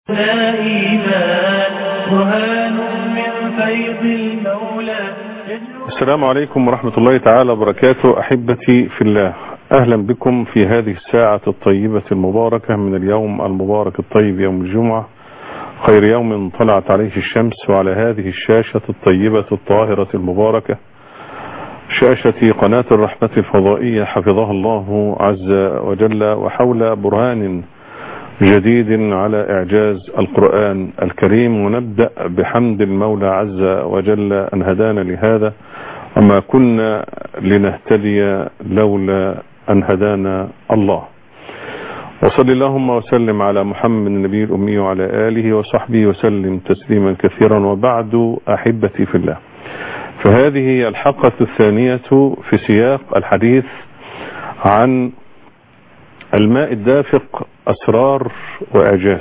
لا إيمان برهان من فيض المولى السلام عليكم ورحمة الله تعالى وبركاته أحبتي في الله أهلا بكم في هذه الساعة الطيبة المباركة من اليوم المبارك الطيب يوم الجمعة خير يوم طلعت عليه الشمس وعلى هذه الشاشة الطيبة الطاهرة المباركة شاشة قناة الرحمة الفضائية حفظها الله عز وجل وحول برهان جديد على إعجاز القرآن الكريم ونبدأ بحمد المولى عز وجل أن هدانا لهذا وما كنا لنهتدي لولا أن هدانا الله وصل اللهم وسلم على محمد النبي الأمي وعلى آله وصحبه وسلم تسليما كثيرا وبعد أحبتي في الله فهذه هي الحلقة الثانية في سياق الحديث عن الماء الدافق أسرار وإعجاز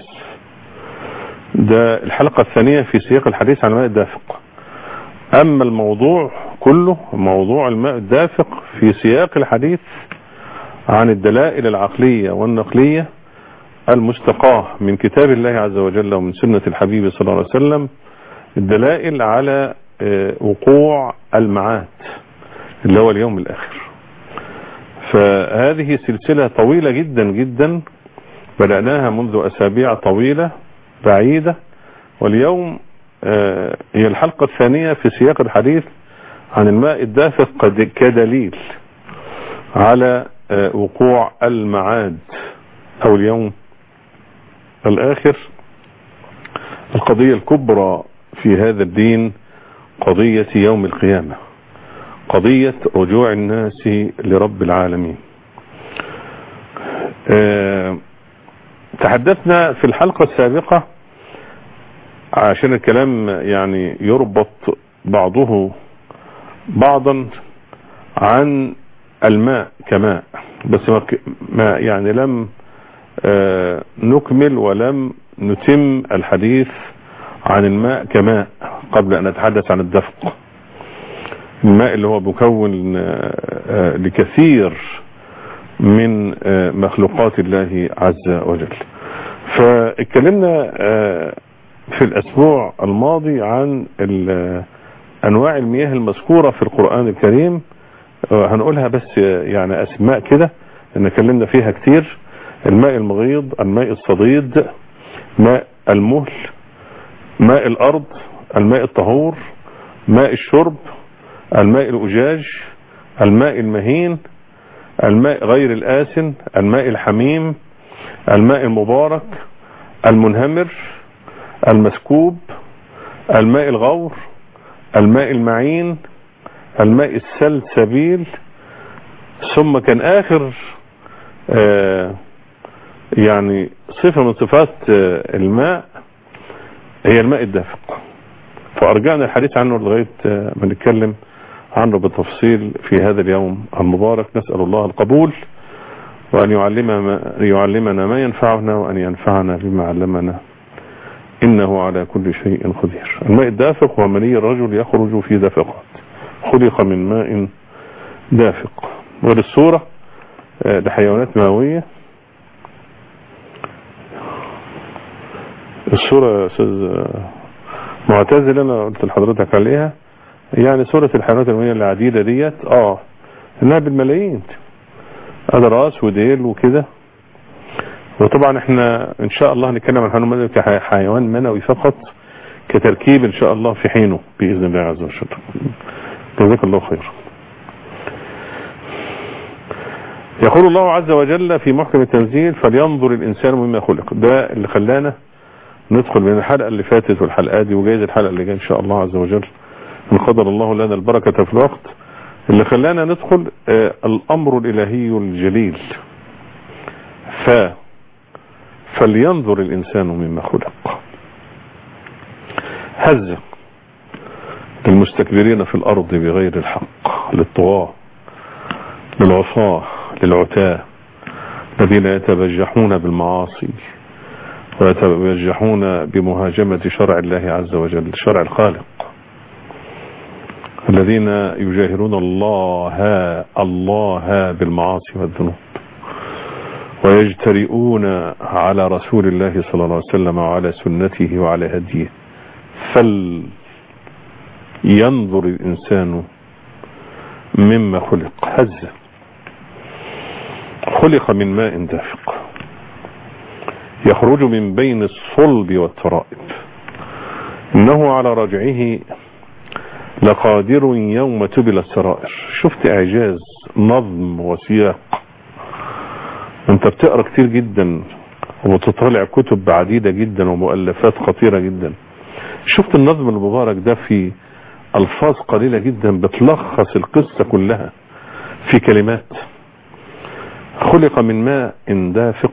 ده الحلقة الثانية في سياق الحديث عن الماء الدافق أما الموضوع كله موضوع الماء الدافق في سياق الحديث عن الدلائل العقلية والنقلية المستقاة من كتاب الله عز وجل ومن سنة الحبيب صلى الله عليه وسلم الدلائل على وقوع المعاد اللي هو اليوم الآخر فهذه سلسلة طويلة جدا جدا بدأناها منذ أسابيع طويلة بعيدة واليوم هي الحلقة الثانية في سياق الحديث عن الماء الدافق كدليل على وقوع المعاد أو اليوم الآخر القضية الكبرى في هذا الدين قضية يوم القيامة قضية رجوع الناس لرب العالمين أه تحدثنا في الحلقة السابقة عشان الكلام يعني يربط بعضه بعضا عن الماء كماء بس ما يعني لم أه نكمل ولم نتم الحديث عن الماء كماء قبل أن نتحدث عن الدفق الماء اللي هو مكون لكثير من مخلوقات الله عز وجل فاتكلمنا في الأسبوع الماضي عن أنواع المياه المذكورة في القرآن الكريم هنقولها بس يعني أسماء كده لأن اتكلمنا فيها كتير الماء المغيض الماء الصديد ماء المهل ماء الأرض الماء الطهور ماء الشرب الماء الأجاج الماء المهين الماء غير الآسن الماء الحميم الماء المبارك المنهمر المسكوب الماء الغور الماء المعين الماء السلسبيل ثم كان آخر آه يعني صفة من صفات آه الماء هي الماء الدافق فأرجعنا الحديث عنه لغاية ما نتكلم عنه بالتفصيل في هذا اليوم المبارك نسأل الله القبول وأن يعلمنا, يعلمنا ما ينفعنا وأن ينفعنا بما علمنا إنه على كل شيء قدير الماء الدافق هو مني الرجل يخرج في دفقات خلق من ماء دافق وللصورة لحيوانات مائية الصورة يا أستاذ معتز اللي انا قلت لحضرتك عليها يعني سورة الحيوانات المائية العديدة ديت اه انها بالملايين هذا راس وديل وكده وطبعا احنا ان شاء الله هنتكلم عن الحيوان المنوي كحيوان منوي فقط كتركيب ان شاء الله في حينه باذن الله عز وجل جزاك الله خير يقول الله عز وجل في محكم التنزيل فلينظر الانسان مما خلق ده اللي خلانا ندخل من الحلقة اللي فاتت والحلقة دي وجايز الحلقة اللي جايه ان شاء الله عز وجل ان قدر الله لنا البركة في الوقت اللي خلانا ندخل آه الامر الالهي الجليل ف فلينظر الانسان مما خلق هز للمستكبرين في الارض بغير الحق للطغاة للعصاة للعتاة الذين يتبجحون بالمعاصي ويتبجحون بمهاجمة شرع الله عز وجل شرع الخالق الذين يجاهرون الله الله بالمعاصي والذنوب ويجترئون على رسول الله صلى الله عليه وسلم وعلى سنته وعلى هديه فلينظر الإنسان مما خلق هزة خلق من ماء دافق يخرج من بين الصلب والترائب إنه على رجعه لقادر يوم تبل السرائر شفت إعجاز نظم وسياق انت بتقرأ كتير جدا وتطلع كتب عديدة جدا ومؤلفات خطيرة جدا شفت النظم المبارك ده في ألفاظ قليلة جدا بتلخص القصة كلها في كلمات خلق من ماء دافق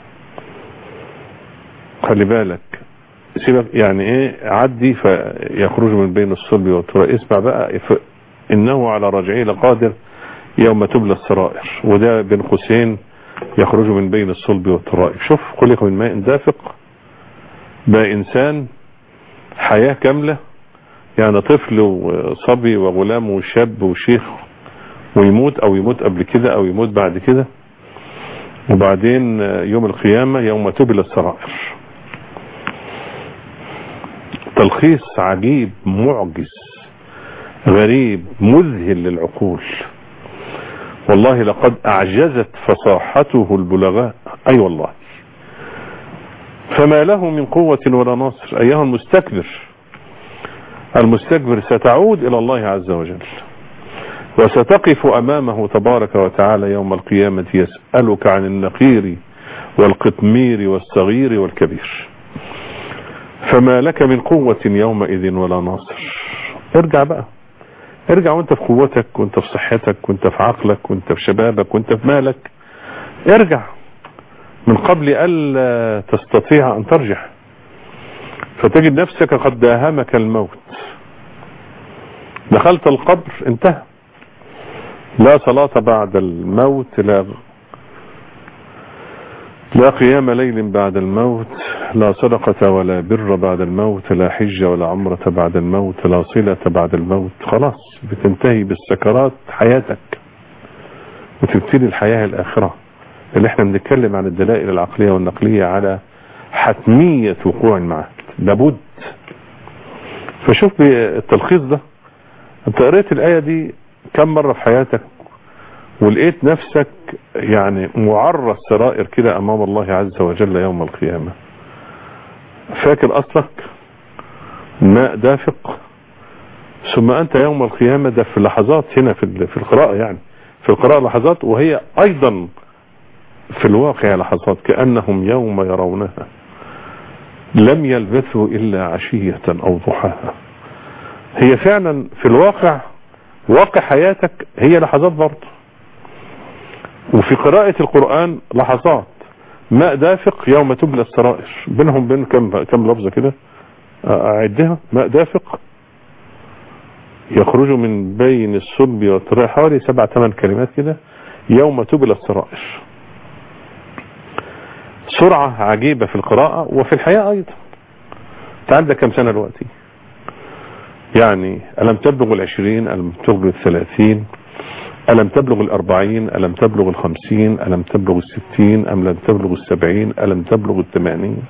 خلي بالك سيبك يعني ايه عدي فيخرج من بين الصلب والتراب اسمع بقى انه على رجعه لقادر يوم تبلى السرائر وده بين قوسين يخرج من بين الصلب والترائب شوف خلق من ماء دافق بقى انسان حياة كاملة يعني طفل وصبي وغلام وشاب وشيخ ويموت او يموت قبل كده او يموت بعد كده وبعدين يوم القيامة يوم تبلى السرائر تلخيص عجيب معجز غريب مذهل للعقول والله لقد أعجزت فصاحته البلغاء أي أيوة والله فما له من قوة ولا ناصر أيها المستكبر المستكبر ستعود إلى الله عز وجل وستقف أمامه تبارك وتعالى يوم القيامة يسألك عن النقير والقطمير والصغير والكبير فما لك من قوة يومئذ ولا ناصر ارجع بقى ارجع وانت في قوتك وانت في صحتك وانت في عقلك وانت في شبابك وانت في مالك ارجع من قبل ألا تستطيع أن ترجع فتجد نفسك قد داهمك الموت دخلت القبر انتهى لا صلاة بعد الموت لا لا قيام ليل بعد الموت لا صدقة ولا بر بعد الموت لا حجة ولا عمرة بعد الموت لا صلة بعد الموت خلاص بتنتهي بالسكرات حياتك وتبتدي الحياة الآخرة اللي احنا بنتكلم عن الدلائل العقلية والنقلية على حتمية وقوع المعاد لابد فشوف التلخيص ده انت قريت الآية دي كم مرة في حياتك ولقيت نفسك يعني معرض سرائر كده امام الله عز وجل يوم القيامة فاكر اصلك ماء دافق ثم انت يوم القيامة ده في لحظات هنا في في القراءة يعني في القراءة لحظات وهي ايضا في الواقع لحظات كأنهم يوم يرونها لم يلبثوا الا عشية او ضحاها هي فعلا في الواقع واقع حياتك هي لحظات برضه وفي قراءة القرآن لحظات ماء دافق يوم تبلى السرائر بينهم بين كم كم لفظة كده أعدها ماء دافق يخرج من بين الصلب والترائب حوالي سبع ثمان كلمات كده يوم تبلى السرائر سرعة عجيبة في القراءة وفي الحياة أيضا تعال ده كم سنة دلوقتي يعني ألم تبلغ العشرين ألم تبلغ الثلاثين ألم تبلغ الأربعين ألم تبلغ الخمسين ألم تبلغ الستين أم لم تبلغ السبعين ألم تبلغ الثمانين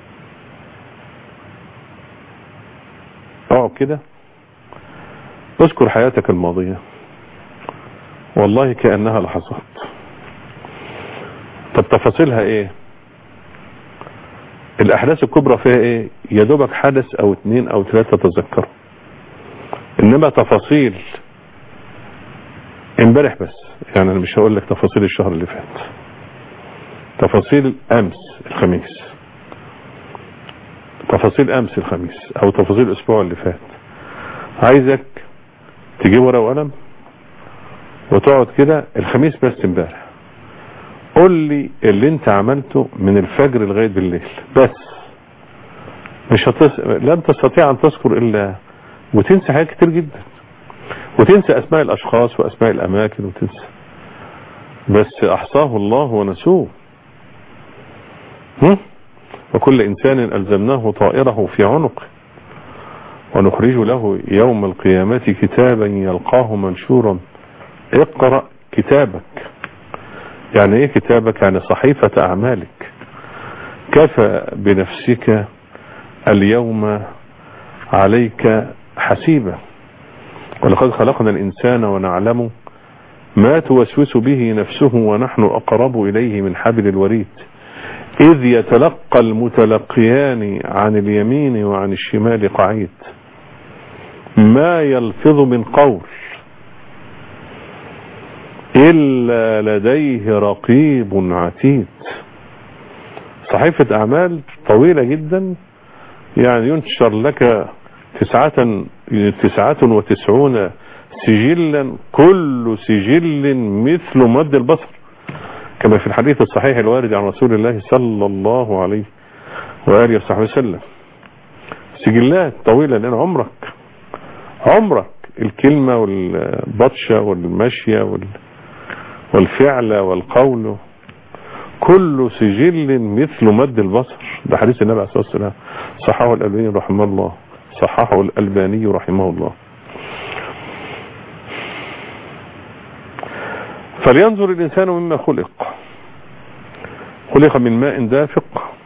اقعد كده اذكر حياتك الماضية والله كأنها لحظات طب تفاصيلها ايه الاحداث الكبرى فيها ايه يا دوبك حدث او اتنين او ثلاثة تذكروا انما تفاصيل امبارح بس يعني انا مش هقول لك تفاصيل الشهر اللي فات تفاصيل امس الخميس تفاصيل امس الخميس او تفاصيل الاسبوع اللي فات عايزك تجيب ورقه وقلم وتقعد كده الخميس بس امبارح قول لي اللي انت عملته من الفجر لغايه بالليل بس مش هتص... لن تستطيع ان تذكر الا وتنسى حاجات كتير جدا وتنسى اسماء الاشخاص واسماء الاماكن وتنسى بس احصاه الله ونسوه وكل انسان الزمناه طائره في عنقه ونخرج له يوم القيامة كتابا يلقاه منشورا اقرأ كتابك يعني ايه كتابك يعني صحيفة اعمالك كفى بنفسك اليوم عليك حسيبا ولقد خلقنا الانسان ونعلم ما توسوس به نفسه ونحن اقرب اليه من حبل الوريد اذ يتلقى المتلقيان عن اليمين وعن الشمال قعيد ما يلفظ من قول إلا لديه رقيب عتيد صحيفة أعمال طويلة جدا يعني ينشر لك تسعة, تسعة وتسعون سجلا كل سجل مثل مد البصر كما في الحديث الصحيح الوارد عن رسول الله صلى الله عليه وآله وصحبه وسلم سجلات طويلة لأن عمرك عمرك الكلمة والبطشة والمشية وال والفعل والقول كل سجل مثل مد البصر ده حديث النبي عليه الصلاة والسلام صححه الألباني رحمه الله صححه الألباني رحمه الله فلينظر الإنسان مما خلق خلق من ماء دافق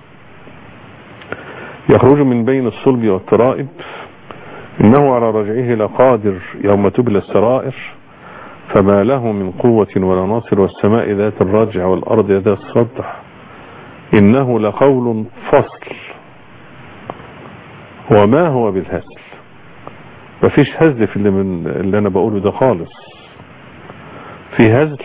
يخرج من بين الصلب والترائب إنه على رجعه لقادر يوم تبلى السرائر فما له من قوة ولا ناصر والسماء ذات الرجع والأرض ذات الصدع إنه لقول فصل وما هو بالهزل مفيش هزل في اللي, من اللي أنا بقوله ده خالص في هزل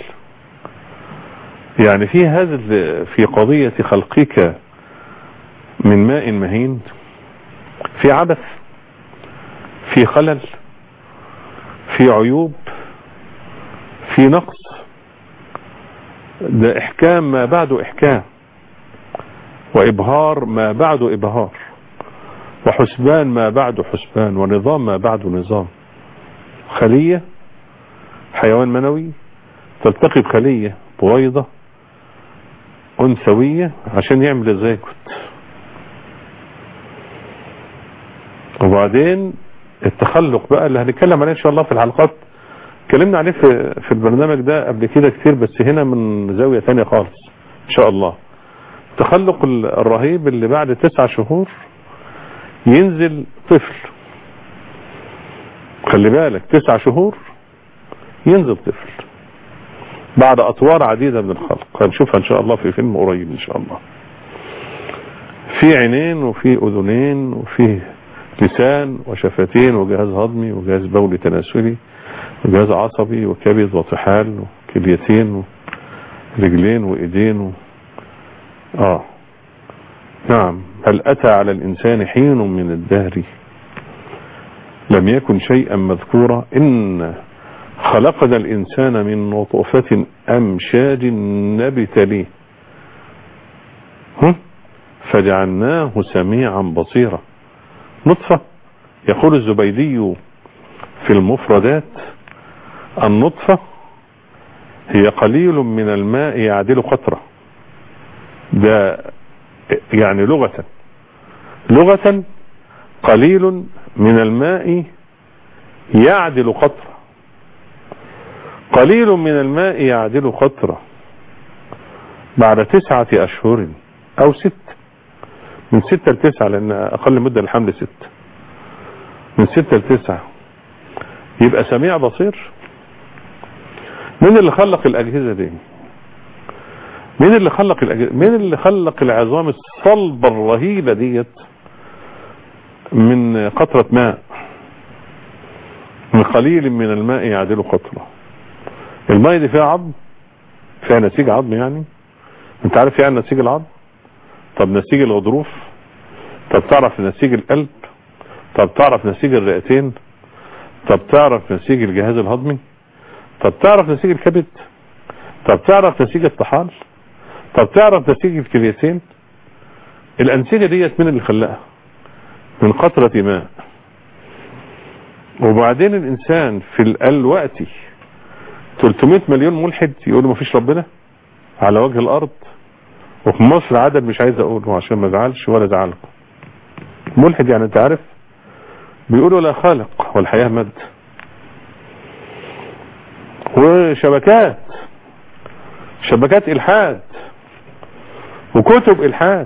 يعني في هزل في قضية خلقك من ماء مهين في عبث في خلل في عيوب في نقص ده احكام ما بعده احكام وابهار ما بعده ابهار وحسبان ما بعده حسبان ونظام ما بعده نظام خلية حيوان منوي تلتقي بخلية بويضة انثوية عشان يعمل الزيكوت وبعدين التخلق بقى اللي هنتكلم عليه ان شاء الله في الحلقات اتكلمنا عليه في, في البرنامج ده قبل كده كتير بس هنا من زاوية تانية خالص ان شاء الله التخلق الرهيب اللي بعد تسعة شهور ينزل طفل خلي بالك تسعة شهور ينزل طفل بعد اطوار عديدة من الخلق هنشوفها ان شاء الله في فيلم قريب ان شاء الله في عينين وفي اذنين وفي لسان وشفتين وجهاز هضمي وجهاز بولي تناسلي وجهاز عصبي وكبد وطحال وكليتين ورجلين وايدين و... اه نعم هل اتى على الانسان حين من الدهر لم يكن شيئا مذكورا ان خلقنا الانسان من نطفة امشاج نبتليه فجعلناه سميعا بصيرا نطفة يقول الزبيدي في المفردات النطفة هي قليل من الماء يعدل قطرة ده يعني لغة لغة قليل من الماء يعدل قطرة قليل من الماء يعدل قطرة بعد تسعة أشهر أو ست من ستة لتسعة لأن أقل مدة الحمل ست من ستة لتسعة يبقى سميع بصير مين اللي خلق الأجهزة دي مين اللي خلق الأجهزة مين اللي خلق العظام الصلبة الرهيبة ديت من قطرة ماء من قليل من الماء يعدل قطرة الماء دي فيها عظم فيها نسيج عظم يعني انت عارف يعني نسيج العظم طب نسيج الغضروف طب تعرف نسيج القلب طب تعرف نسيج الرئتين طب تعرف نسيج الجهاز الهضمي طب تعرف نسيج الكبد طب تعرف نسيج الطحال طب تعرف نسيج الكليتين الأنسجة ديت من اللي خلقها من قطرة ماء وبعدين الإنسان في الوقت 300 مليون ملحد يقولوا ما فيش ربنا على وجه الأرض وفي مصر عدد مش عايز أقوله عشان ما ازعلش ولا ازعلكم ملحد يعني انت عارف بيقولوا لا خالق والحياة مد وشبكات شبكات الحاد وكتب الحاد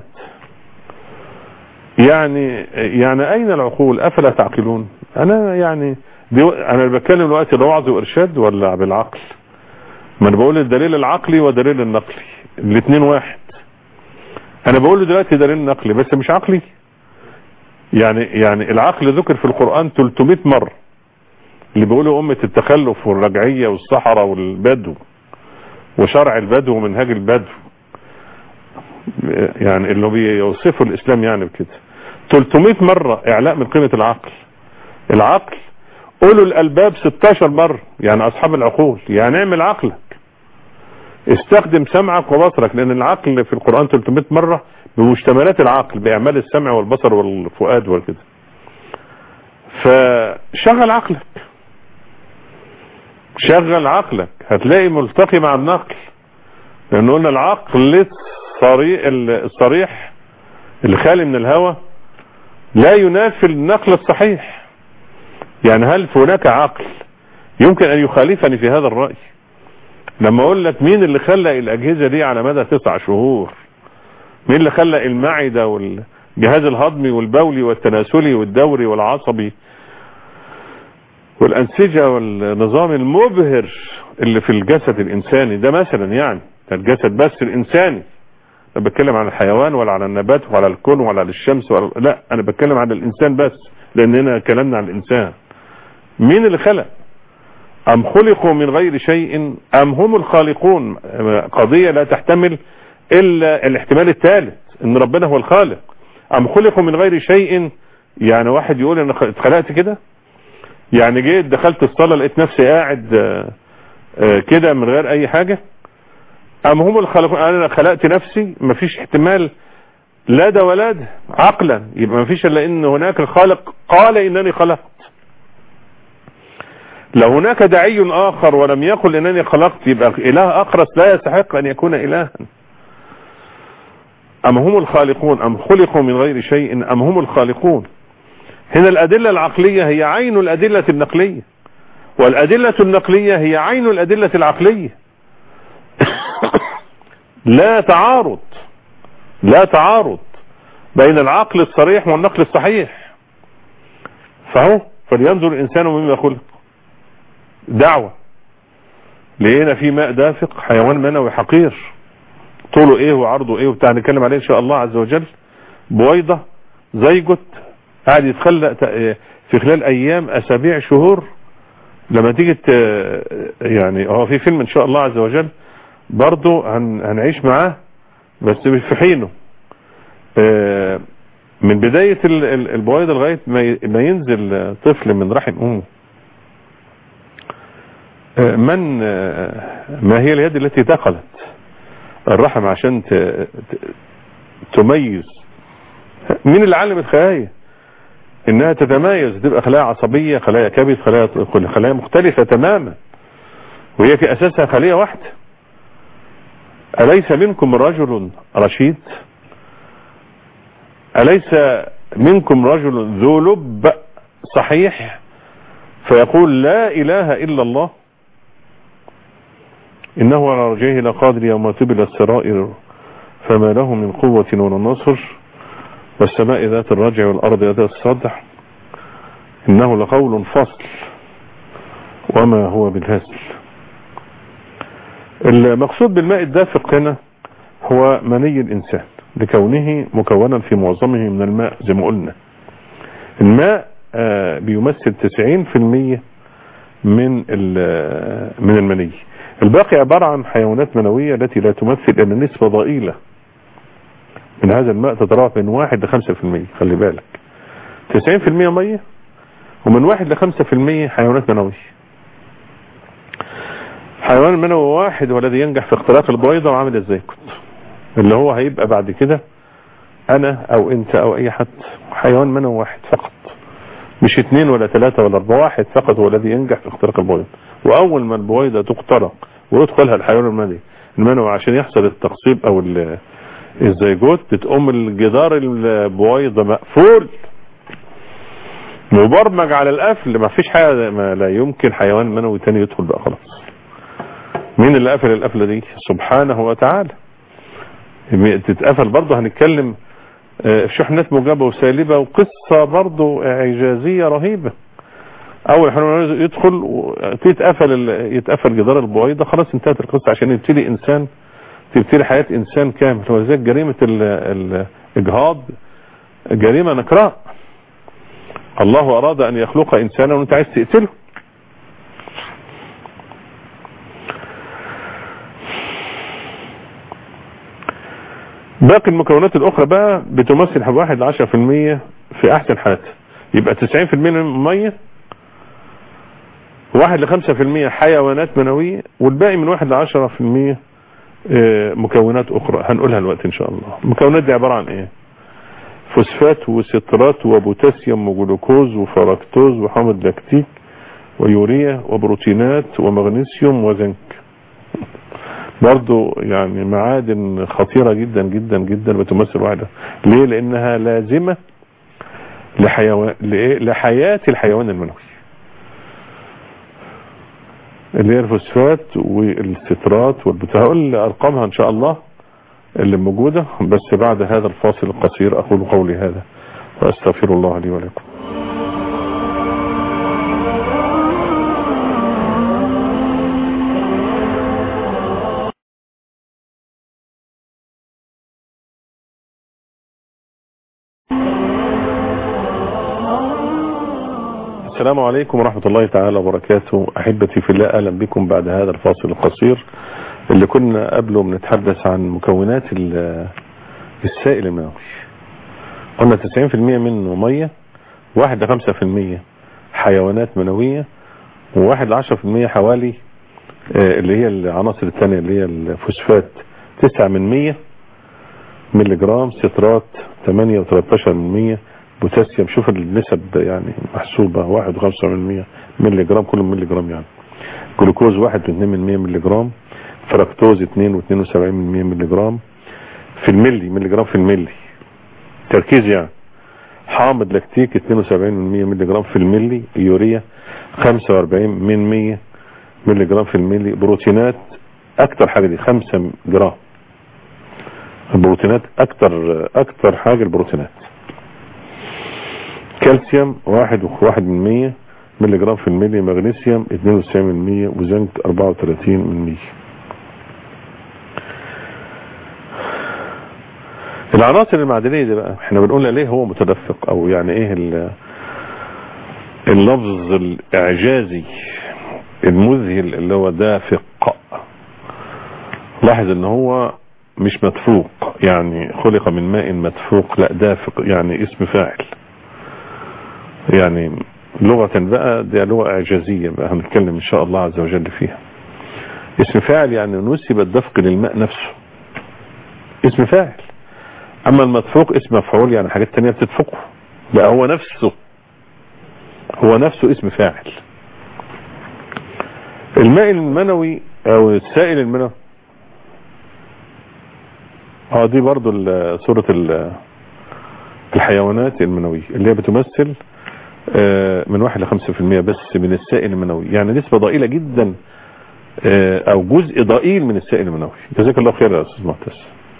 يعني يعني اين العقول افلا تعقلون انا يعني دي انا بتكلم دلوقتي ده وعظ وارشاد ولا بالعقل ما انا بقول الدليل العقلي ودليل النقلي الاثنين واحد انا بقول دلوقتي دليل نقلي بس مش عقلي يعني يعني العقل ذكر في القرآن 300 مرة اللي بيقولوا أمة التخلف والرجعية والصحراء والبدو وشرع البدو ومنهاج البدو يعني اللي بيوصفوا الإسلام يعني بكده 300 مرة إعلاء من قيمة العقل العقل أولو الألباب 16 مرة يعني أصحاب العقول يعني اعمل عقلك استخدم سمعك وبصرك لأن العقل في القرآن 300 مرة بمشتملات العقل بإعمال السمع والبصر والفؤاد وكده فشغل عقلك شغل عقلك هتلاقي ملتقي مع النقل لأن قلنا العقل الصريح, الصريح اللي خالي من الهوى لا ينافي النقل الصحيح يعني هل هناك عقل يمكن أن يخالفني في هذا الرأي لما أقول لك مين اللي خلق الأجهزة دي على مدى تسع شهور مين اللي خلق المعدة والجهاز الهضمي والبولي والتناسلي والدوري والعصبي والأنسجة والنظام المبهر اللي في الجسد الإنساني ده مثلا يعني ده الجسد بس الإنساني أنا بتكلم عن الحيوان ولا على النبات ولا الكون ولا على الشمس ولا لا أنا بتكلم عن الإنسان بس لأننا كلامنا عن الإنسان مين اللي خلق أم خلقوا من غير شيء أم هم الخالقون قضية لا تحتمل إلا الاحتمال الثالث إن ربنا هو الخالق أم خلقوا من غير شيء يعني واحد يقول أنا اتخلقت كده يعني جيت دخلت الصلاة لقيت نفسي قاعد كده من غير أي حاجة أم هم الخالقون أنا خلقت نفسي مفيش احتمال لا ده ولا ده عقلا يبقى مفيش إلا إن هناك الخالق قال إنني خلقت لو هناك داعي آخر ولم يقل إنني خلقت يبقى إله أخرس لا يستحق أن يكون إلها أم هم الخالقون أم خلقوا من غير شيء أم هم الخالقون هنا الأدلة العقلية هي عين الأدلة النقلية والأدلة النقلية هي عين الأدلة العقلية لا تعارض لا تعارض بين العقل الصريح والنقل الصحيح فهو فلينظر الإنسان مما خلق دعوة لقينا في ماء دافق حيوان منوي حقير طوله ايه وعرضه ايه وبتاع نتكلم عليه ان شاء الله عز وجل بويضة زيجت قاعد يتخلق في خلال ايام اسابيع شهور لما تيجي يعني هو في فيلم ان شاء الله عز وجل برضه هن هنعيش معاه بس مش في حينه من بداية البويضة لغاية ما ينزل طفل من رحم امه من ما هي اليد التي دخلت الرحم عشان تميز مين اللي علم الخلايا انها تتميز تبقى خلايا عصبية خلايا كبد خلايا خلايا مختلفة تماما وهي في اساسها خلية واحدة اليس منكم رجل رشيد اليس منكم رجل ذو لب صحيح فيقول لا اله الا الله إنه على رجعه لقادر يوم تبل السرائر فما له من قوة ولا نصر والسماء ذات الرجع والأرض ذات الصدع إنه لقول فصل وما هو بالهزل المقصود بالماء الدافق هنا هو مني الإنسان لكونه مكونا في معظمه من الماء زي ما قلنا الماء بيمثل 90% من من المني الباقي عبارة عن حيوانات منوية التي لا تمثل إلا نسبة ضئيلة من هذا الماء تتراوح من واحد لخمسة في المية خلي بالك تسعين في المية مية ومن واحد لخمسة في المية حيوانات منوية حيوان منوي واحد هو الذي ينجح في اختراق البويضة وعامل ازاي كنت اللي هو هيبقى بعد كده انا او انت او اي حد حيوان منوي واحد فقط مش اثنين ولا ثلاثة ولا اربعة واحد فقط هو الذي ينجح في اختراق البويضة واول ما البويضة تخترق ويدخلها الحيوان المنوي المنوي عشان يحصل التقصيب او الزيجوت بتقوم الجدار البويضة مقفول مبرمج على القفل ما فيش حاجة ما لا يمكن حيوان منوي تاني يدخل بقى خلاص مين اللي قفل القفلة دي سبحانه وتعالى تتقفل برضه هنتكلم في شحنات موجبة وسالبة وقصة برضه اعجازية رهيبة اول حين يدخل تتقفل يتقفل جدار البويضة خلاص انتهت القصة عشان يبتدي انسان تبتدي حياة انسان كامل ولذلك جريمة الاجهاض جريمة نكراء الله اراد ان يخلق انسانا وانت عايز تقتله باقي المكونات الاخرى بقى بتمثل واحد لعشرة في المية في احسن حالات يبقى تسعين في المية من مية واحد لخمسة في المية حيوانات منوية والباقي من واحد لعشرة في المية مكونات اخرى هنقولها الوقت ان شاء الله المكونات دي عبارة عن ايه فوسفات وسترات وبوتاسيوم وجلوكوز وفركتوز وحامض لاكتيك ويوريا وبروتينات ومغنيسيوم وزنك برضو يعني معادن خطيرة جدا جدا جدا بتمثل واحدة ليه لانها لازمة لحيوان لحياة الحيوان المنوي اللي هي الفوسفات والسترات والبتاع هقول ارقامها ان شاء الله اللي موجودة بس بعد هذا الفاصل القصير اقول قولي هذا واستغفر الله لي ولكم السلام عليكم ورحمة الله تعالى وبركاته أحبتي في الله أهلا بكم بعد هذا الفاصل القصير اللي كنا قبله بنتحدث عن مكونات السائل المنوي قلنا 90% منه مية واحد لخمسة في المية حيوانات منوية وواحد لعشرة في المية حوالي اللي هي العناصر الثانية اللي هي الفوسفات تسعة من مية ملي جرام سترات تمانية وتلاتاشر من مية بوتاسيوم شوف النسب يعني محسوبة واحد وخمسة من مية ملي جرام كل ملي جرام يعني جلوكوز واحد واثنين من مية ملي جرام فركتوز اتنين واثنين وسبعين من مية ملي جرام في الملي ملي جرام في الملي تركيز يعني حامض لاكتيك اتنين وسبعين من مية ملي جرام في الملي يوريا خمسة واربعين من مية ملي جرام في الملي بروتينات اكتر حاجة دي خمسة جرام البروتينات اكتر اكتر حاجة البروتينات كالسيوم واحد واحد من مية ملي جرام في الملي مغنيسيوم اتنين وتسعين من مية وزنك اربعة وتلاتين من مية العناصر المعدنية دي بقى احنا بنقول ليه هو متدفق او يعني ايه اللفظ الاعجازي المذهل اللي هو دافق لاحظ ان هو مش مدفوق يعني خلق من ماء مدفوق لا دافق يعني اسم فاعل يعني لغة بقى دي لغة اعجازية بقى هنتكلم ان شاء الله عز وجل فيها اسم فاعل يعني نسب الدفق للماء نفسه اسم فاعل اما المدفوق اسم مفعول يعني حاجات تانية بتدفقه لا هو نفسه هو نفسه اسم فاعل الماء المنوي او السائل المنوي اه دي برضو صورة الحيوانات المنوية اللي هي بتمثل من واحد لخمسة في المية بس من السائل المنوي يعني نسبة ضئيلة جدا او جزء ضئيل من السائل المنوي جزاك الله خير يا استاذ معتز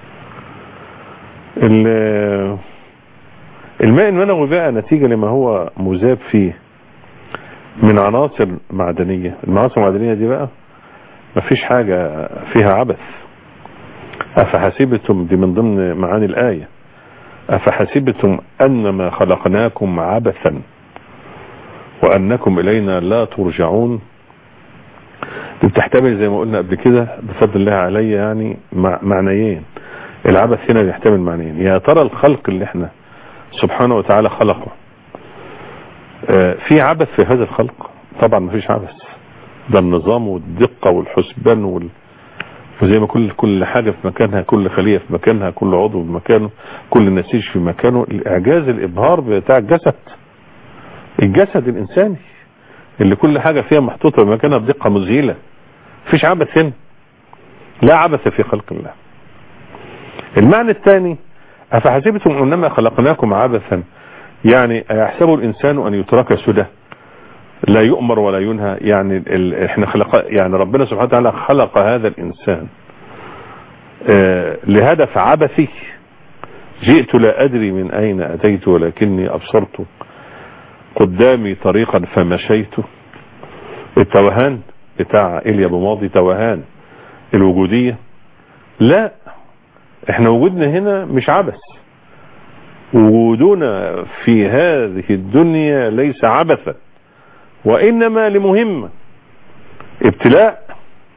الماء المنوي بقى نتيجة لما هو مذاب فيه من عناصر معدنية العناصر المعدنية دي بقى مفيش حاجة فيها عبث أفحسبتم دي من ضمن معاني الآية أفحسبتم أنما خلقناكم عبثا وأنكم إلينا لا ترجعون دي بتحتمل زي ما قلنا قبل كده بفضل الله علي يعني معنيين العبث هنا بيحتمل معنيين يا ترى الخلق اللي احنا سبحانه وتعالى خلقه في عبث في هذا الخلق طبعا ما فيش عبث ده النظام والدقة والحسبان وال... وزي ما كل كل حاجة في مكانها كل خلية في مكانها كل عضو في مكانه كل نسيج في مكانه الإعجاز الإبهار بتاع الجسد الجسد الإنساني اللي كل حاجة فيها محطوطة في مكانها بدقة مذهلة فيش عبث هنا لا عبث في خلق الله المعنى الثاني أفحسبتم أنما خلقناكم عبثا يعني يحسب الإنسان أن يترك سدى لا يؤمر ولا ينهى يعني ال... احنا خلق يعني ربنا سبحانه وتعالى خلق هذا الانسان آه لهدف عبثي جئت لا ادري من اين اتيت ولكني ابصرت قدامي طريقا فمشيت التوهان بتاع ايليا بماضي توهان الوجودية لا احنا وجودنا هنا مش عبث وجودنا في هذه الدنيا ليس عبثا وانما لمهمة ابتلاء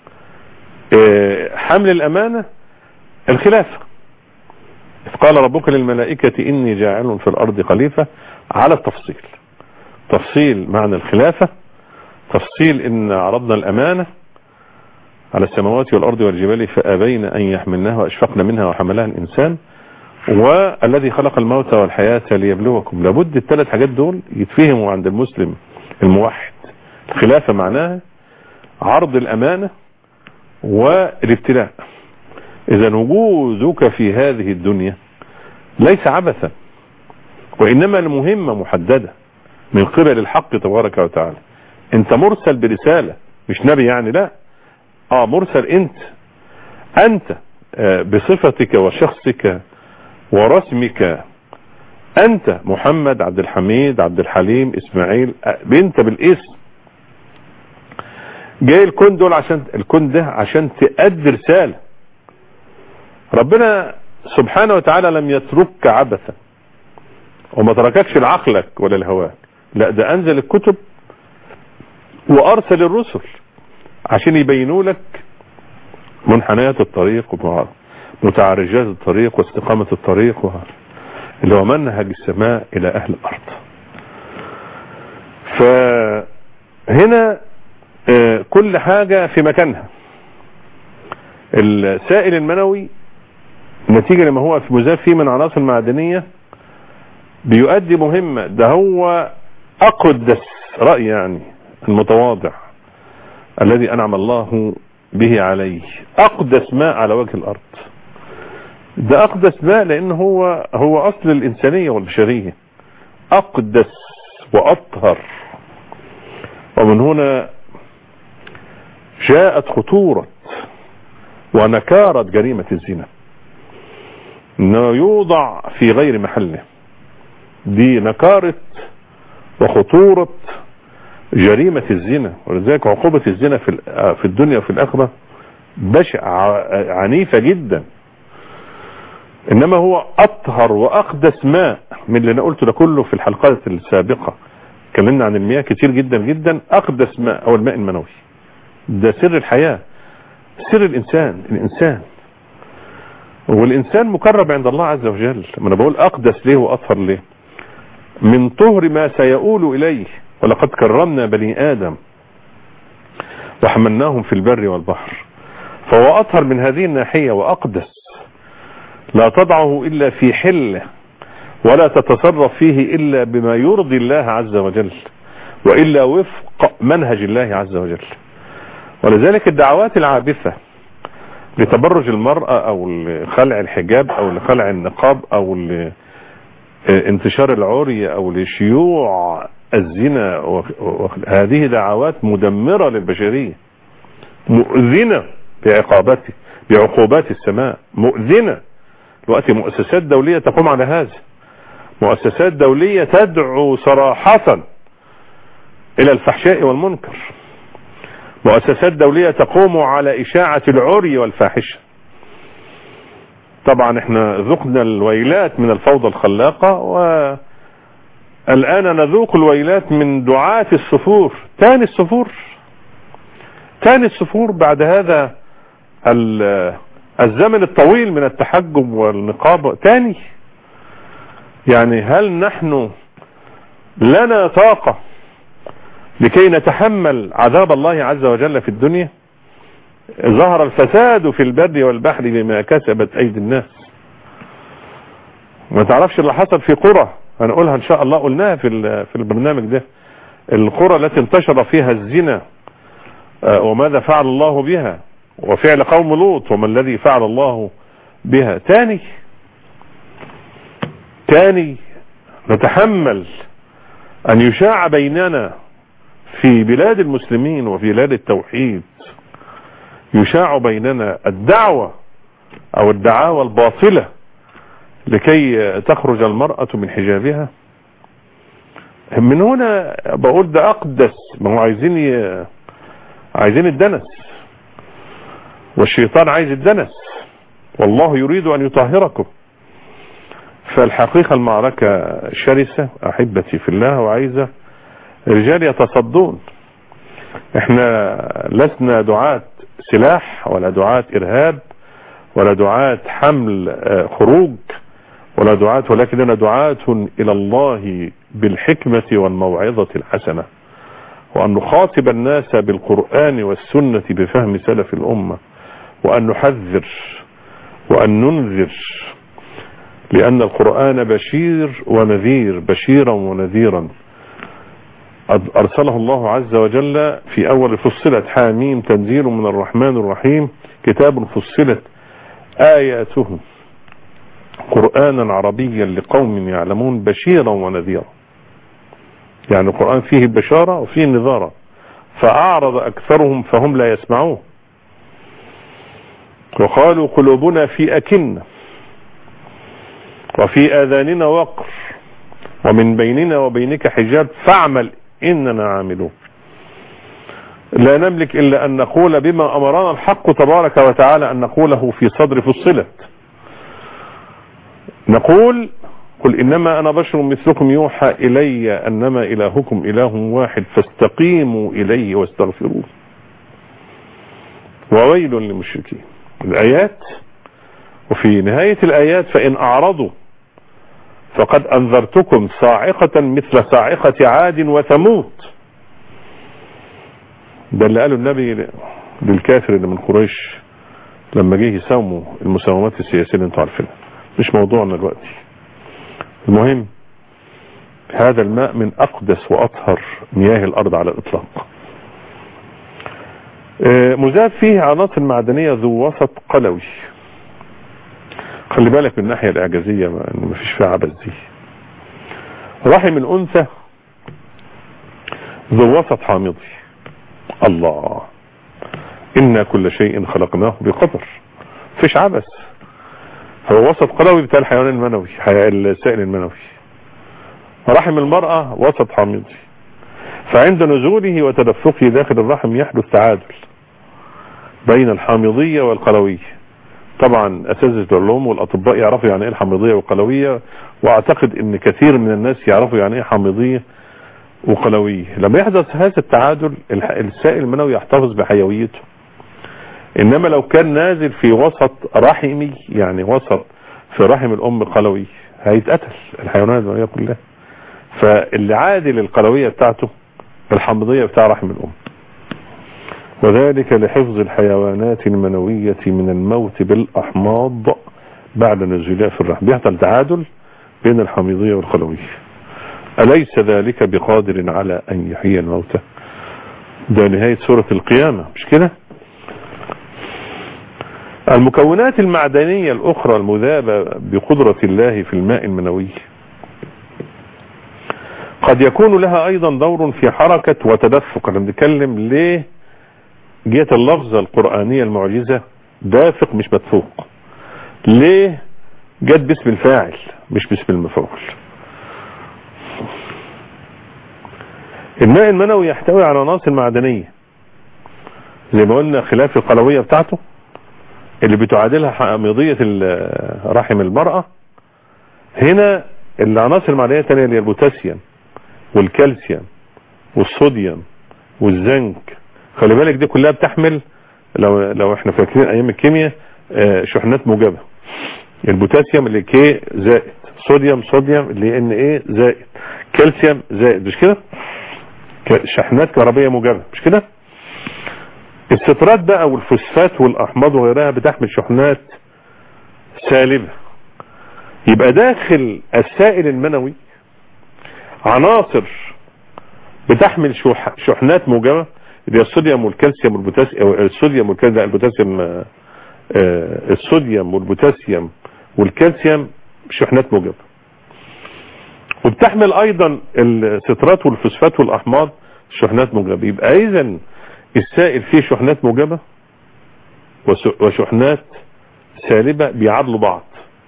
اه حمل الامانة الخلافة قال ربك للملائكة اني جاعل في الارض خليفة على التفصيل تفصيل معنى الخلافة تفصيل ان عرضنا الامانة على السماوات والارض والجبال فابين ان يحملناها واشفقن منها وحملها الانسان والذي خلق الموت والحياة ليبلوكم لابد الثلاث حاجات دول يتفهموا عند المسلم الموحد الخلافة معناها عرض الامانة والابتلاء اذا وجودك في هذه الدنيا ليس عبثا وانما لمهمة محددة من قبل الحق تبارك وتعالى انت مرسل برسالة مش نبي يعني لا اه مرسل انت انت آه بصفتك وشخصك ورسمك انت محمد عبد الحميد عبد الحليم اسماعيل آه انت بالاسم جاي الكون دول عشان الكون ده عشان تأدي رسالة ربنا سبحانه وتعالى لم يتركك عبثا وما ترككش لعقلك ولا لهواك لا ده انزل الكتب وارسل الرسل عشان يبينوا لك منحنيات الطريق ومتعرجات الطريق واستقامة الطريق و... اللي هو منهج السماء الى اهل الارض فهنا كل حاجة في مكانها السائل المنوي نتيجة لما هو في مزاف فيه من عناصر معدنية بيؤدي مهمة ده هو اقدس رأي يعني المتواضع الذي انعم الله به عليه اقدس ماء على وجه الارض ده اقدس ماء لان هو هو اصل الانسانية والبشرية اقدس واطهر ومن هنا جاءت خطورة ونكارة جريمة الزنا انه يوضع في غير محله دي نكارة وخطورة جريمة الزنا ولذلك عقوبة الزنا في في الدنيا وفي الآخرة بشع عنيفة جدا إنما هو أطهر وأقدس ماء من اللي أنا قلته ده كله في الحلقات السابقة اتكلمنا عن المياه كتير جدا جدا أقدس ماء هو الماء المنوي ده سر الحياة سر الإنسان الإنسان والإنسان مكرم عند الله عز وجل ما أنا بقول أقدس ليه وأطهر ليه من طهر ما سيؤول إليه ولقد كرمنا بني آدم وحملناهم في البر والبحر فهو أطهر من هذه الناحية وأقدس لا تضعه إلا في حله ولا تتصرف فيه إلا بما يرضي الله عز وجل وإلا وفق منهج الله عز وجل ولذلك الدعوات العابثة لتبرج المرأة أو لخلع الحجاب أو لخلع النقاب أو لانتشار العري أو لشيوع الزنا هذه دعوات مدمرة للبشرية مؤذنة بعقابته بعقوبات السماء مؤذنة الوقت مؤسسات دولية تقوم على هذا مؤسسات دولية تدعو صراحة الى الفحشاء والمنكر مؤسسات دولية تقوم على اشاعة العري والفاحشة طبعا احنا ذقنا الويلات من الفوضى الخلاقة والآن نذوق الويلات من دعاة الصفور تاني الصفور تاني الصفور بعد هذا الزمن الطويل من التحجب والنقابة تاني يعني هل نحن لنا طاقة لكي نتحمل عذاب الله عز وجل في الدنيا ظهر الفساد في البر والبحر بما كسبت ايدي الناس ما تعرفش اللي حصل في قرى هنقولها ان شاء الله قلناها في في البرنامج ده القرى التي انتشر فيها الزنا وماذا فعل الله بها وفعل قوم لوط وما الذي فعل الله بها تاني تاني نتحمل ان يشاع بيننا في بلاد المسلمين وفي بلاد التوحيد يشاع بيننا الدعوة او الدعاوى الباطلة لكي تخرج المرأة من حجابها من هنا بقول ده اقدس ما هو عايزين ي... عايزين الدنس والشيطان عايز الدنس والله يريد ان يطهركم فالحقيقة المعركة شرسة احبتي في الله وعايزة رجال يتصدون احنا لسنا دعاة سلاح ولا دعاة ارهاب ولا دعاة حمل خروج ولا دعاة ولكننا دعاة الى الله بالحكمة والموعظة الحسنة وأن نخاطب الناس بالقرآن والسنة بفهم سلف الأمة وأن نحذر وأن ننذر لأن القرآن بشير ونذير بشيرا ونذيرا أرسله الله عز وجل في أول فصلت حاميم تنزيل من الرحمن الرحيم كتاب فصلت آياته قرآنا عربيا لقوم يعلمون بشيرا ونذيرا يعني القرآن فيه البشارة وفيه النذارة فأعرض أكثرهم فهم لا يسمعون وقالوا قلوبنا في أكنة وفي آذاننا وقر ومن بيننا وبينك حجاب فاعمل إننا عاملون لا نملك إلا أن نقول بما أمرنا الحق تبارك وتعالى أن نقوله في صدر فصلت نقول قل إنما أنا بشر مثلكم يوحى إلي أنما إلهكم إله واحد فاستقيموا إليه واستغفروه وويل للمشركين الآيات وفي نهاية الآيات فإن أعرضوا فقد أنذرتكم صاعقة مثل صاعقة عاد وثمود ده اللي قاله النبي للكافر اللي من قريش لما جه يساوموا المساومات السياسية اللي انتوا عارفينها مش موضوعنا دلوقتي المهم هذا الماء من أقدس وأطهر مياه الأرض على الإطلاق مزاد فيه عناصر معدنية ذو وسط قلوي خلي بالك من الناحية الإعجازية ما فيش فيها عبث دي رحم الأنثى ذو وسط حامضي الله إنا كل شيء خلقناه بقدر فيش عبث هو وسط قلوي بتاع الحيوان المنوي السائل المنوي رحم المرأة وسط حامضي فعند نزوله وتدفقه داخل الرحم يحدث تعادل بين الحامضية والقلوية طبعا اساتذه العلوم والاطباء يعرفوا يعني ايه الحامضيه والقلويه واعتقد ان كثير من الناس يعرفوا يعني ايه حامضيه وقلويه لما يحدث هذا التعادل السائل المنوي يحتفظ بحيويته انما لو كان نازل في وسط رحمي يعني وسط في رحم الام قلوي هيتقتل الحيوانات المنويه كلها فاللي عادل القلويه بتاعته الحامضيه بتاع رحم الام وذلك لحفظ الحيوانات المنوية من الموت بالأحماض بعد نزولها في الرحم بيحصل تعادل بين الحميضية والقلوية أليس ذلك بقادر على أن يحيي الموتى ده نهاية سورة القيامة مش كده المكونات المعدنية الأخرى المذابة بقدرة الله في الماء المنوي قد يكون لها أيضا دور في حركة وتدفق احنا بنتكلم ليه جهة اللفظة القرآنية المعجزة دافق مش مدفوق ليه جت باسم الفاعل مش باسم المفعول الماء المنوي يحتوي على عناصر معدنية زي ما قلنا خلاف القلوية بتاعته اللي بتعادلها حامضية رحم المرأة هنا العناصر المعدنية الثانية اللي هي البوتاسيوم والكالسيوم والصوديوم والزنك خلي بالك دي كلها بتحمل لو لو احنا فاكرين ايام الكيمياء شحنات موجبه البوتاسيوم اللي كي زائد صوديوم صوديوم اللي ان ايه زائد كالسيوم زائد مش كده شحنات كهربيه موجبه مش كده السترات بقى والفوسفات والاحماض وغيرها بتحمل شحنات سالبه يبقى داخل السائل المنوي عناصر بتحمل شحنات موجبه اللي هي الصوديوم والكالسيوم والبوتاسيوم الصوديوم والكالسيوم البوتاسيوم الصوديوم والبوتاسيوم والكالسيوم شحنات موجبه وبتحمل ايضا السترات والفوسفات والاحماض شحنات موجبة يبقى اذا السائل فيه شحنات موجبة وس- وشحنات سالبة بيعادلوا بعض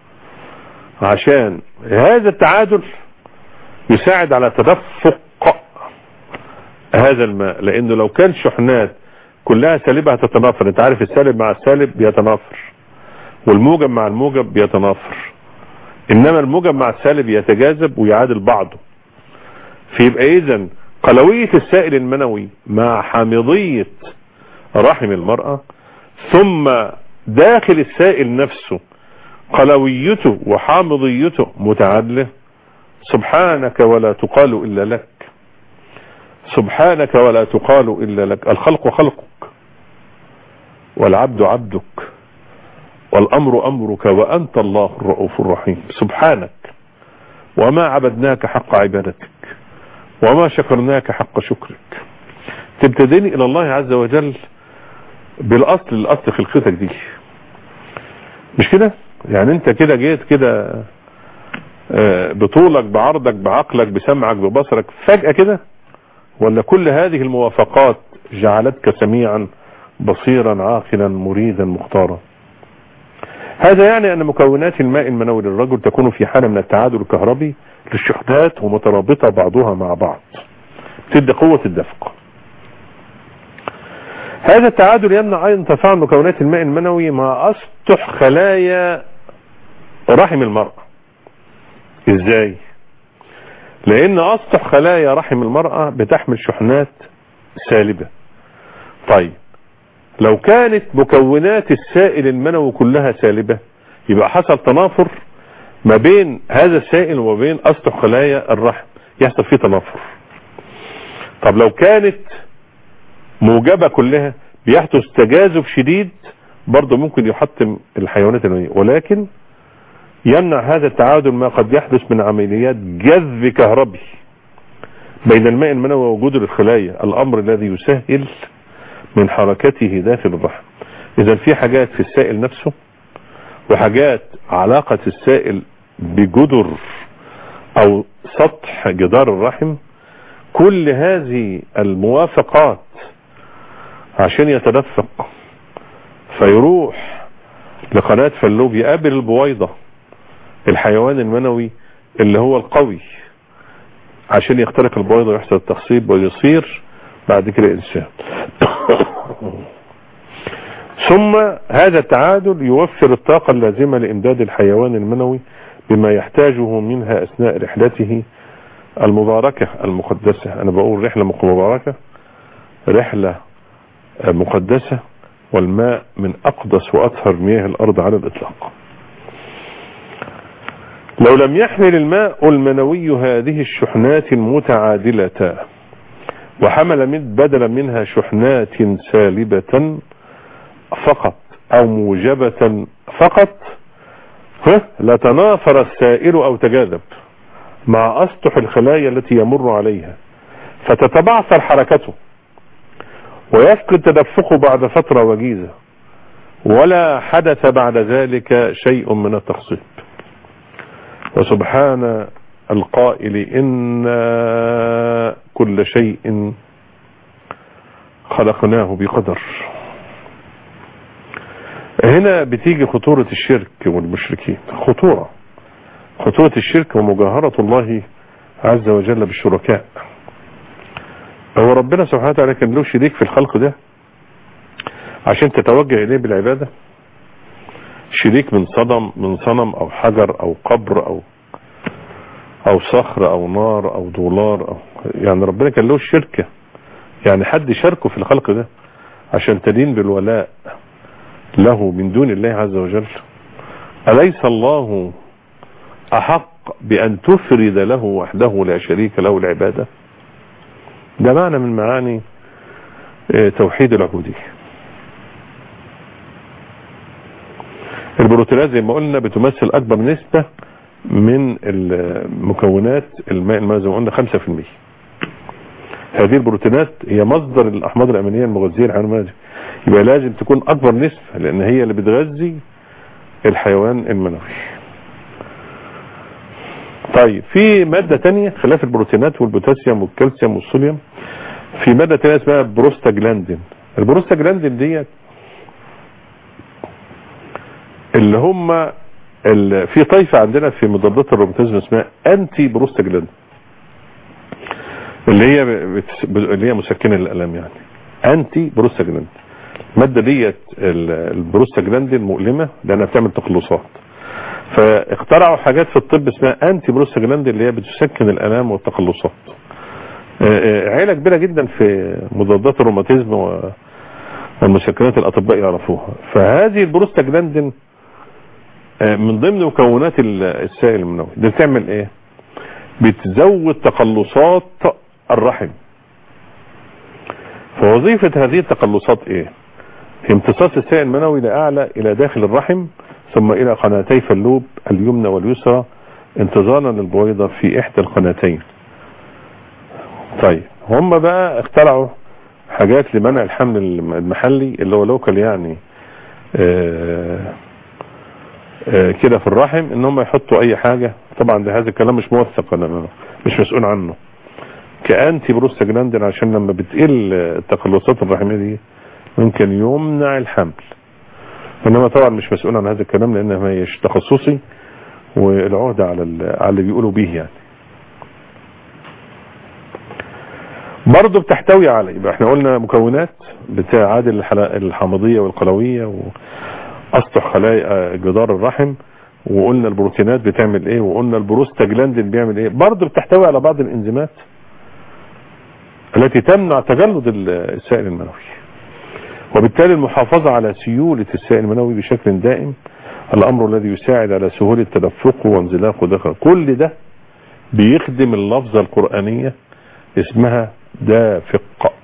عشان هذا التعادل يساعد على تدفق هذا الماء لانه لو كان شحنات كلها سالبة هتتنافر انت عارف السالب مع السالب بيتنافر والموجب مع الموجب بيتنافر انما الموجب مع السالب يتجاذب ويعادل بعضه فيبقى اذا قلوية السائل المنوي مع حامضية رحم المرأة ثم داخل السائل نفسه قلويته وحامضيته متعادلة سبحانك ولا تقال إلا لك سبحانك ولا تقال إلا لك الخلق خلقك والعبد عبدك والأمر أمرك وأنت الله الرؤوف الرحيم سبحانك وما عبدناك حق عبادتك وما شكرناك حق شكرك تبتديني إلى الله عز وجل بالأصل الأصل خلقتك دي مش كده يعني انت كده جيت كده آه، بطولك بعرضك بعقلك بسمعك ببصرك فجأة كده ولا كل هذه الموافقات جعلتك سميعا بصيرا عاقلا مريدا مختارا هذا يعني أن مكونات الماء المنوي للرجل تكون في حالة من التعادل الكهربي للشحنات ومترابطة بعضها مع بعض تدي قوة الدفق هذا التعادل يمنع أيضا تفاعل مكونات الماء المنوي مع أسطح خلايا رحم المرأة ازاي لان اسطح خلايا رحم المرأة بتحمل شحنات سالبة طيب لو كانت مكونات السائل المنوي كلها سالبة يبقى حصل تنافر ما بين هذا السائل وما بين اسطح خلايا الرحم يحصل فيه تنافر طب لو كانت موجبة كلها بيحدث تجاذب شديد برضه ممكن يحطم الحيوانات المنوية ولكن يمنع هذا التعادل ما قد يحدث من عمليات جذب كهربي بين الماء المنوي ووجود الخلايا الامر الذي يسهل من حركته داخل الرحم اذا في حاجات في السائل نفسه وحاجات علاقة السائل بجدر او سطح جدار الرحم كل هذه الموافقات عشان يتدفق فيروح لقناة فلوب يقابل البويضة الحيوان المنوي اللي هو القوي عشان يخترق البويضة ويحصل التخصيب ويصير بعد كده انسان ثم هذا التعادل يوفر الطاقة اللازمة لامداد الحيوان المنوي بما يحتاجه منها اثناء رحلته المباركة المقدسة انا بقول رحلة مباركة رحلة مقدسة والماء من اقدس واطهر مياه الارض على الاطلاق لو لم يحمل الماء المنوي هذه الشحنات المتعادلة وحمل من بدلا منها شحنات سالبة فقط او موجبة فقط ها لتنافر السائل او تجاذب مع اسطح الخلايا التي يمر عليها فتتبعثر حركته ويفقد تدفقه بعد فترة وجيزة ولا حدث بعد ذلك شيء من التخصيب وسبحان القائل إن كل شيء خلقناه بقدر هنا بتيجي خطورة الشرك والمشركين خطورة خطورة الشرك ومجاهرة الله عز وجل بالشركاء هو ربنا سبحانه وتعالى كان له شريك في الخلق ده عشان تتوجه إليه بالعبادة شريك من صنم من صنم او حجر او قبر او او صخر او نار او دولار أو يعني ربنا كان له الشركة يعني حد شاركه في الخلق ده عشان تدين بالولاء له من دون الله عز وجل أليس الله أحق بأن تفرد له وحده لا شريك له العبادة ده معنى من معاني توحيد العبودية البروتينات زي ما قلنا بتمثل اكبر نسبة من المكونات الماء الماء زي ما قلنا 5% هذه البروتينات هي مصدر الاحماض الامينيه المغذيه للحيوان المنوي يبقى لازم تكون اكبر نسبة لان هي اللي بتغذي الحيوان المنوي طيب في مادة تانية خلاف البروتينات والبوتاسيوم والكالسيوم والصوديوم في مادة تانية اسمها بروستاجلاندين البروستاجلاندين ديت اللي هم ال- في طائفة عندنا في مضادات الروماتيزم اسمها انتي بروستاجلاندين اللي هي بت- اللي هي مسكنة الالام يعني انتي بروستاجلاندين المادة ديت ال- البروستاجلاندين مؤلمة لانها بتعمل تقلصات فاخترعوا حاجات في الطب اسمها انتي بروستاجلاندين اللي هي بتسكن الالام والتقلصات آه، آه، عيله كبيره جدا في مضادات الروماتيزم و- والمسكنات الاطباء يعرفوها فهذه البروستاجلاندين آه، من ضمن مكونات ال- السائل المنوي ده بتعمل ايه بتزود تقلصات الرحم فوظيفة هذه التقلصات ايه في امتصاص السائل المنوي لأعلى إلى داخل الرحم ثم إلى قناتي فاللوب اليمنى واليسرى انتظارا للبويضة في إحدى القناتين طيب هم بقى اخترعوا حاجات لمنع الحمل المحلي اللي هو لوكال يعني آه آه كده في الرحم ان هم يحطوا اي حاجة طبعا ده هذا الكلام مش موثق انا مش مسؤول عنه كأنتي بروستاجلاندين عشان لما بتقل التقلصات الرحمية دي ممكن يمنع الحمل انما طبعا مش مسؤول عن هذا الكلام لان ما هيش تخصصي والعهدة على ال- على اللي بيقولوا بيه يعني برضه بتحتوي على يبقى احنا قلنا مكونات بتاع عادل الحلا- الحامضية والقلوية واسطح خلايا جدار الرحم وقلنا البروتينات بتعمل ايه وقلنا البروستاجلاندين بيعمل ايه برضه بتحتوي على بعض الانزيمات التي تمنع تجلد ال- السائل المنوي وبالتالي المحافظة على سيولة السائل المنوي بشكل دائم الأمر الذي يساعد على سهولة تدفقه وانزلاقه داخل كل ده بيخدم اللفظة القرآنية اسمها دافق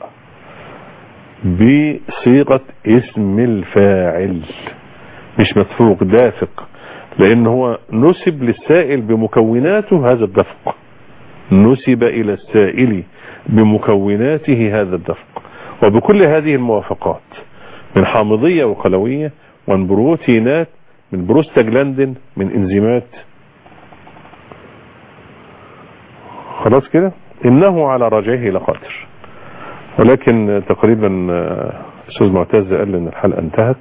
بصيغة اسم الفاعل مش مدفوق دافق لأن هو نسب للسائل بمكوناته هذا الدفق نسب إلى السائل بمكوناته هذا الدفق وبكل هذه الموافقات من حامضية وقلوية ومن بروتينات من بروستاجلاندين من انزيمات خلاص كده انه على رجعه لقادر ولكن تقريبا آه، استاذ معتز قال ان الحلقة انتهت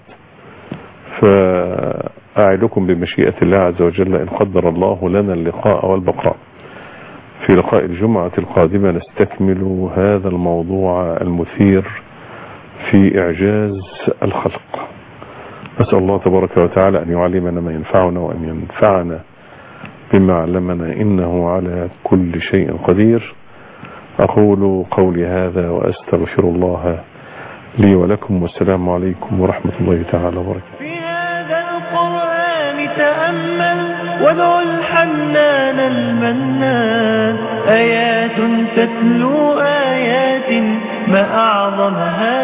فاعدكم بمشيئة الله عز وجل ان قدر الله لنا اللقاء والبقاء في لقاء الجمعة القادمة نستكمل هذا الموضوع المثير في إعجاز الخلق نسأل الله تبارك وتعالى أن يعلمنا ما ينفعنا وأن ينفعنا بما علمنا إنه على كل شيء قدير أقول قولي هذا وأستغفر الله لي ولكم والسلام عليكم ورحمة الله تعالى وبركاته في هذا القرآن تأمل وادع الحنان المنان آيات تتلو آيات ما أعظمها